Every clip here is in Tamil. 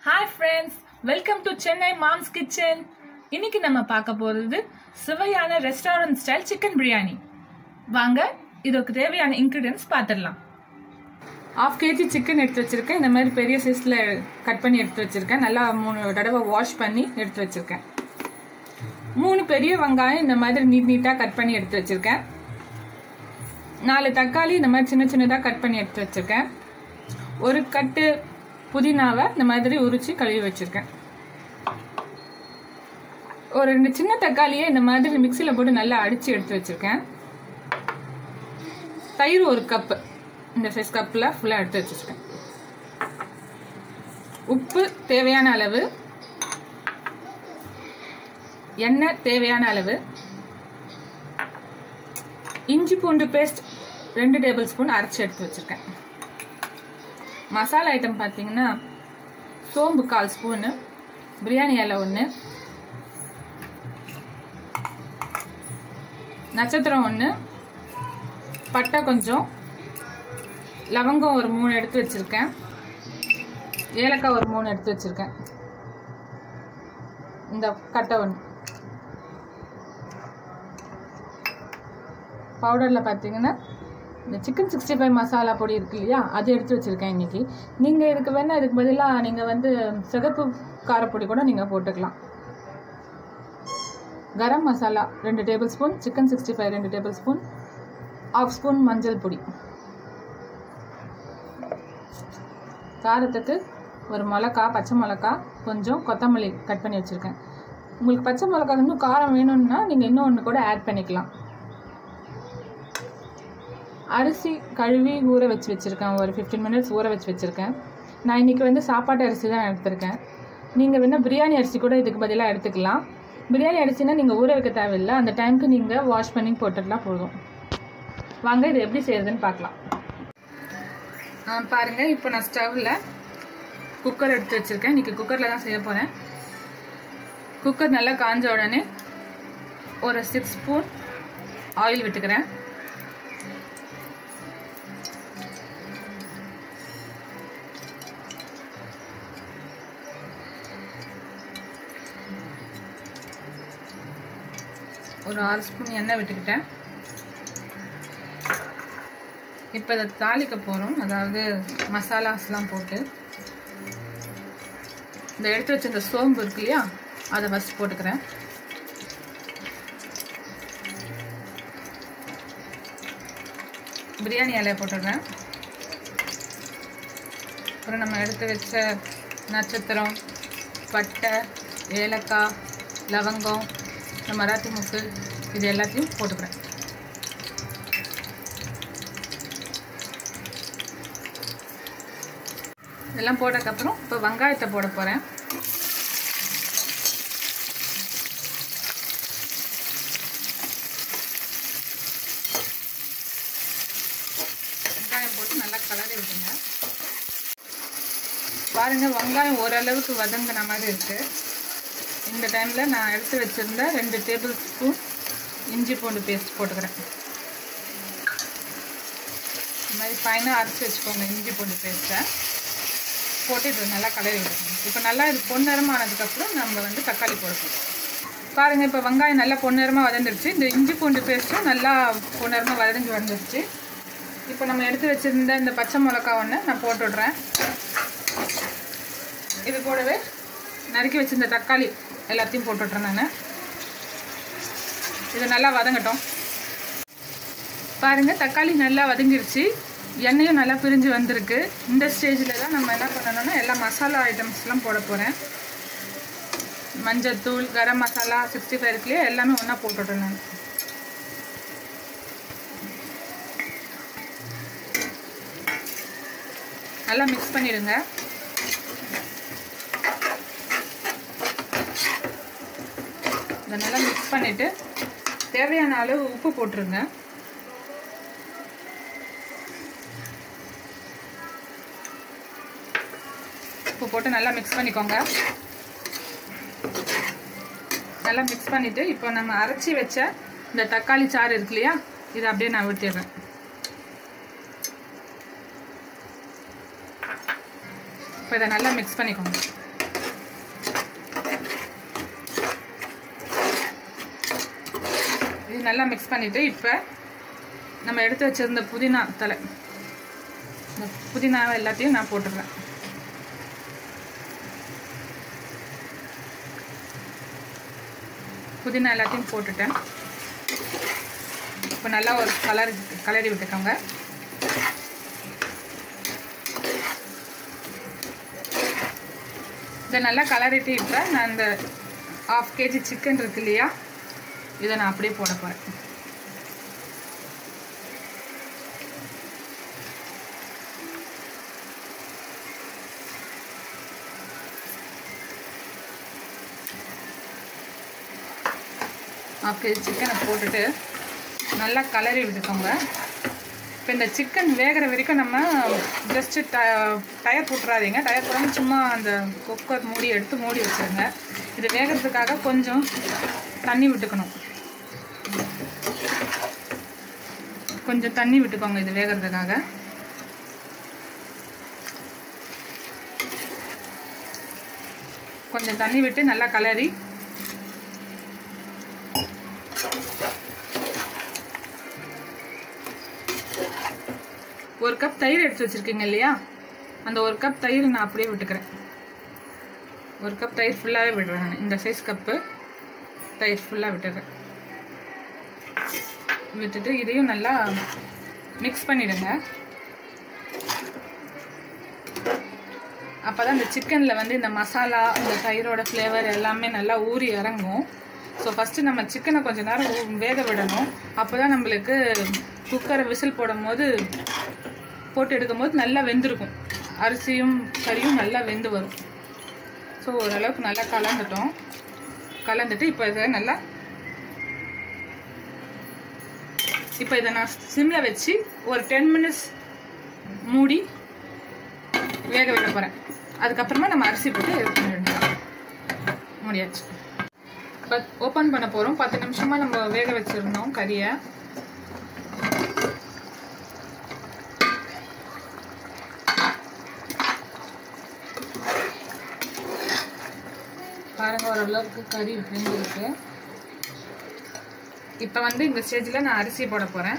hi friends welcome to Chennai mom's kitchen இன்னைக்கு நம்ம பார்க்க போகிறது சுவையான ரெஸ்டாரண்ட் ஸ்டைல் சிக்கன் பிரியாணி வாங்க இதுக்கு தேவையான இன்க்ரீடியன்ஸ் பார்த்துடலாம் ஆஃப் கேஜி சிக்கன் எடுத்து வச்சிருக்கேன் இந்த மாதிரி பெரிய சைஸில் கட் பண்ணி எடுத்து வச்சிருக்கேன் நல்லா மூணு தடவை வாஷ் பண்ணி எடுத்து வச்சிருக்கேன் மூணு பெரிய வெங்காயம் இந்த மாதிரி நீட் நீட்டாக கட் பண்ணி எடுத்து வச்சிருக்கேன் நாலு தக்காளி இந்த மாதிரி சின்ன சின்னதாக கட் பண்ணி எடுத்து வச்சிருக்கேன் ஒரு கட்டு புதினாவை இந்த மாதிரி உரிச்சு கழுவி வச்சிருக்கேன் ஒரு ரெண்டு சின்ன தக்காளியை இந்த மாதிரி மிக்சியில் போட்டு நல்லா அடித்து எடுத்து வச்சிருக்கேன் தயிர் ஒரு கப்பு இந்த சைஸ் கப்பில் ஃபுல்லாக எடுத்து வச்சிருக்கேன் உப்பு தேவையான அளவு எண்ணெய் தேவையான அளவு இஞ்சி பூண்டு பேஸ்ட் ரெண்டு டேபிள் ஸ்பூன் அரைச்சி எடுத்து வச்சிருக்கேன் மசாலா ஐட்டம் பார்த்தீங்கன்னா சோம்பு கால் ஸ்பூனு பிரியாணி இலை ஒன்று நட்சத்திரம் ஒன்று பட்டை கொஞ்சம் லவங்கம் ஒரு மூணு எடுத்து வச்சுருக்கேன் ஏலக்காய் ஒரு மூணு எடுத்து வச்சுருக்கேன் இந்த கட்டை ஒன்று பவுடரில் பார்த்தீங்கன்னா இந்த சிக்கன் சிக்ஸ்டி ஃபைவ் மசாலா பொடி இருக்கு இல்லையா அது எடுத்து வச்சுருக்கேன் இன்றைக்கி நீங்கள் இதுக்கு வேணால் இதுக்கு பதிலாக நீங்கள் வந்து சிகப்பு காரப்பொடி கூட நீங்கள் போட்டுக்கலாம் கரம் மசாலா ரெண்டு tablespoon chicken sixty five ரெண்டு டேபிள் ஸ்பூன் ஆஃப் ஸ்பூன் மஞ்சள் பொடி காரத்துக்கு ஒரு மிளகா பச்சை மிளகா கொஞ்சம் கொத்தமல்லி கட் பண்ணி வச்சுருக்கேன் உங்களுக்கு பச்சை மிளகா இன்னும் காரம் வேணும்னா நீங்கள் இன்னும் ஒன்று கூட ஆட் பண்ணிக்கலாம் அரிசி கழுவி ஊற வச்சு வச்சுருக்கேன் ஒரு ஃபிஃப்டீன் மினிட்ஸ் ஊற வச்சு வச்சுருக்கேன் நான் இன்றைக்கி வந்து சாப்பாட்டு அரிசி தான் எடுத்திருக்கேன் நீங்கள் வேணால் பிரியாணி அரிசி கூட இதுக்கு பதிலாக எடுத்துக்கலாம் பிரியாணி அரிசினா நீங்கள் ஊற வைக்க தேவையில்லை அந்த டைமுக்கு நீங்கள் வாஷ் பண்ணி போட்டுடலாம் போதும் வாங்க இது எப்படி செய்யறதுன்னு பார்க்கலாம் பாருங்கள் இப்போ நான் ஸ்டவ்வில் குக்கர் எடுத்து வச்சுருக்கேன் இன்றைக்கி குக்கரில் தான் செய்ய போகிறேன் குக்கர் நல்லா காஞ்ச உடனே ஒரு சிக்ஸ் ஸ்பூன் ஆயில் விட்டுக்கிறேன் ஒரு ஆறு ஸ்பூன் எண்ணெய் விட்டுக்கிட்டேன் இப்போ இதை தாளிக்க போகிறோம் அதாவது மசாலாஸ்லாம் போட்டு இந்த எடுத்து வச்ச இந்த சோம்பு இருக்கு இல்லையா அதை ஃபஸ்ட் போட்டுக்கிறேன் பிரியாணி இலையை போட்டுடுறேன் அப்புறம் நம்ம எடுத்து வச்ச நட்சத்திரம் பட்டை ஏலக்காய் லவங்கம் இந்த மராத்தி முக்கு இது எல்லாத்தையும் போட்டுக்கிறேன் இதெல்லாம் போட்டதுக்கப்புறம் இப்போ வெங்காயத்தை போட போகிறேன் வெங்காயம் போட்டு நல்லா கலரி விட்டுங்க பாருங்கள் வெங்காயம் ஓரளவுக்கு வதங்கின மாதிரி இருக்குது இந்த டைமில் நான் எடுத்து வச்சுருந்த ரெண்டு டேபிள் ஸ்பூன் இஞ்சி பூண்டு பேஸ்ட் போட்டுக்கிறேன் இந்த மாதிரி ஃபைனாக அரைச்சி வச்சுக்கோங்க இஞ்சி பூண்டு பேஸ்ட்டை போட்டு இது நல்லா கலரி விடணும் இப்போ நல்லா இது பொன்னிறமானதுக்கப்புறம் நம்ம வந்து தக்காளி போடணும் பாருங்கள் இப்போ வெங்காயம் நல்லா பொன்னிறமாக வதந்துருச்சு இந்த இஞ்சி பூண்டு பேஸ்ட்டும் நல்லா பொன்னிறமாக வதங்கி வந்துருச்சு இப்போ நம்ம எடுத்து வச்சுருந்த இந்த பச்சை மிளகா ஒன்று நான் போட்டுடுறேன் இது கூடவே நறுக்கி வச்சிருந்த தக்காளி எல்லாத்தையும் போட்டுட்றேன் நான் இது நல்லா வதங்கட்டும் பாருங்கள் தக்காளி நல்லா வதங்கிருச்சு எண்ணெயும் நல்லா பிரிஞ்சு வந்திருக்கு இந்த ஸ்டேஜில் தான் நம்ம என்ன பண்ணணும்னா எல்லா மசாலா ஐட்டம்ஸ்லாம் போட போகிறேன் மஞ்சத்தூள் கரம் மசாலா சிக்ஸ்டி ஃபைவ் இருக்குலையே எல்லாமே ஒன்றா போட்டுட்றேன் நான் நல்லா மிக்ஸ் பண்ணிடுங்க இதை நல்லா மிக்ஸ் பண்ணிவிட்டு தேவையான அளவு உப்பு போட்டுருங்க உப்பு போட்டு நல்லா மிக்ஸ் பண்ணிக்கோங்க நல்லா மிக்ஸ் பண்ணிவிட்டு இப்போ நம்ம அரைச்சி வச்ச இந்த தக்காளி சாறு இருக்கு இல்லையா இதை அப்படியே நான் ஊற்றிடுறேன் இப்போ இதை நல்லா மிக்ஸ் பண்ணிக்கோங்க இது நல்லா மிக்ஸ் பண்ணிவிட்டு இப்போ நம்ம எடுத்து வச்சிருந்த புதினா தலை இந்த புதினாவை எல்லாத்தையும் நான் போட்டுடுறேன் புதினா எல்லாத்தையும் போட்டுட்டேன் இப்போ நல்லா ஒரு கலர் கலரி விட்டுக்கோங்க இதை நல்லா கலரிட்டு இப்போ நான் இந்த ஆஃப் கேஜி சிக்கன் இருக்கு இல்லையா இதை நான் அப்படியே போட போகிறேன் ஆஃப் கேஜி சிக்கனை போட்டுட்டு நல்லா கலரி விட்டுக்கோங்க இப்போ இந்த சிக்கன் வேகிற வரைக்கும் நம்ம ஜஸ்ட்டு ட டயர் போட்டுறாதீங்க டயர் போடாமல் சும்மா அந்த குக்கர் மூடி எடுத்து மூடி வச்சுருங்க இது வேகிறதுக்காக கொஞ்சம் தண்ணி விட்டுக்கணும் கொஞ்சம் தண்ணி விட்டுக்கோங்க இது வேகிறதுக்காக கொஞ்சம் தண்ணி விட்டு நல்லா கலரி ஒரு கப் தயிர் எடுத்து வச்சுருக்கீங்க இல்லையா அந்த ஒரு கப் தயிர் நான் அப்படியே விட்டுக்கிறேன் ஒரு கப் தயிர் ஃபுல்லாகவே விடுறேன் நான் இந்த சைஸ் கப்பு தயிர் ஃபுல்லாக விட்டுறேன் விட்டுட்டு இதையும் நல்லா மிக்ஸ் பண்ணிடுங்க அப்போ தான் இந்த சிக்கனில் வந்து இந்த மசாலா இந்த தயிரோட ஃப்ளேவர் எல்லாமே நல்லா ஊறி இறங்கும் ஸோ ஃபஸ்ட்டு நம்ம சிக்கனை கொஞ்சம் நேரம் ஊ- வேக விடணும் அப்போ தான் நம்மளுக்கு குக்கரை விசில் போடும் போது போட்டு எடுக்கும் போது நல்லா வெந்திருக்கும் அரிசியும் கறியும் நல்லா வெந்து வரும் ஸோ ஓரளவுக்கு நல்லா கலந்துட்டோம் கலந்துட்டு இப்போ இதை நல்லா இப்போ இதை நான் சிம்மில் வச்சு ஒரு டென் மினிட்ஸ் மூடி வேக விட போகிறேன் அதுக்கப்புறமா நம்ம அரிசி போட்டு இது பண்ண வேண்டியது முடியாச்சு இப்போ ஓப்பன் பண்ண போகிறோம் பத்து நிமிஷமாக நம்ம வேக வச்சுருந்தோம் கறியை பாருங்க ஓரளவுக்கு கறி வெந்திருக்கு இப்போ வந்து இந்த ஸ்டேஜில் நான் அரிசி போட போகிறேன்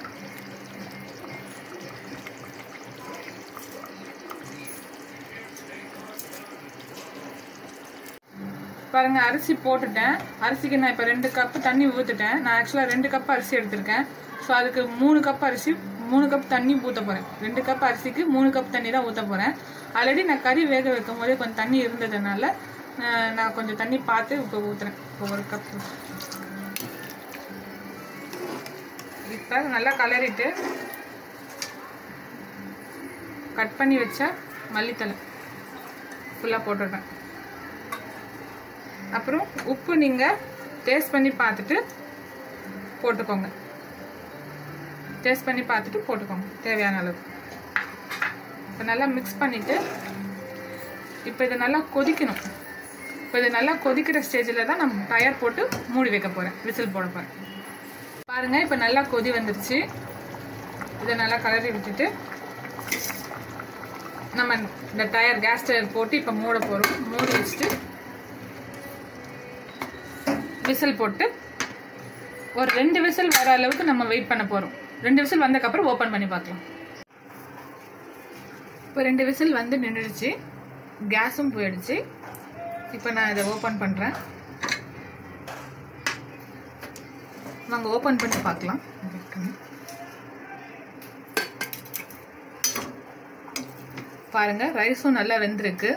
பாருங்க அரிசி போட்டுட்டேன் அரிசிக்கு நான் இப்போ ரெண்டு கப்பு தண்ணி ஊற்றிட்டேன் நான் ஆக்சுவலாக ரெண்டு கப் அரிசி எடுத்திருக்கேன் ஸோ அதுக்கு மூணு கப் அரிசி மூணு கப் தண்ணி ஊற்ற போகிறேன் ரெண்டு கப் அரிசிக்கு மூணு கப் தண்ணி தான் ஊற்ற போகிறேன் ஆல்ரெடி நான் கறி வேக வைக்கும் போதே கொஞ்சம் தண்ணி இருந்ததுனால அஹ், நான் கொஞ்சம் தண்ணி பார்த்து இப்போ ஊற்றுறேன் இப்போ ஒரு கப் இப்போ நல்லா கலரிட்டு கட் பண்ணி வச்ச மல்லித்தலை ஃபுல்லாக போட்டுடுறேன் அப்புறம் உப்பு நீங்கள் டேஸ்ட் பண்ணி பார்த்துட்டு போட்டுக்கோங்க டேஸ்ட் பண்ணி பார்த்துட்டு போட்டுக்கோங்க தேவையான அளவு இப்போ நல்லா மிக்ஸ் பண்ணிவிட்டு இப்போ இதை நல்லா கொதிக்கணும் இப்போ இது நல்லா கொதிக்கிற ஸ்டேஜில் தான் நான் டயர் போட்டு மூடி வைக்க போகிறேன் விசில் போட போகிறேன் பாருங்கள் இப்போ நல்லா கொதி வந்துருச்சு இதை நல்லா கலரி விட்டுட்டு நம்ம இந்த டயர் கேஸ் டயர் போட்டு இப்போ மூட போகிறோம் மூடி வச்சுட்டு விசில் போட்டு ஒரு ரெண்டு விசில் வர அளவுக்கு நம்ம வெயிட் பண்ண போகிறோம் ரெண்டு விசில் வந்ததுக்கப்புறம் ஓப்பன் பண்ணி பார்க்கலாம் இப்போ ரெண்டு விசில் வந்து நின்றுடுச்சு கேஸும் போயிடுச்சு இப்போ நான் இதை ஓப்பன் பண்ணுறேன் வாங்க ஓப்பன் பண்ணி பார்க்கலாம் பாருங்க ரைஸும் நல்லா வெந்திருக்கு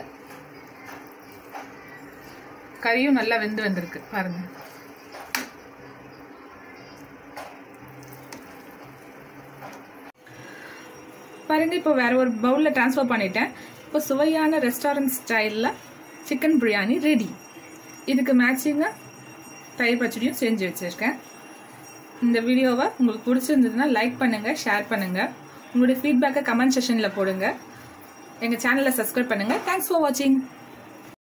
கறியும் நல்லா வெந்து வந்திருக்கு பாருங்க பாருங்க இப்போ வேற ஒரு பவுலில் ட்ரான்ஸ்ஃபர் பண்ணிட்டேன் இப்போ சுவையான ரெஸ்டாரண்ட் ஸ்டைலில் சிக்கன் பிரியாணி ரெடி இதுக்கு மேட்சிங்காக தயிர் பச்சடியும் செஞ்சு வச்சுருக்கேன் இந்த வீடியோவை உங்களுக்கு பிடிச்சிருந்ததுன்னா லைக் பண்ணுங்கள் ஷேர் பண்ணுங்கள் உங்களுடைய ஃபீட்பேக்கை கமெண்ட் செஷனில் போடுங்க எங்கள் சேனலை சப்ஸ்கிரைப் பண்ணுங்கள் தேங்க்ஸ் ஃபார் வாட்சிங்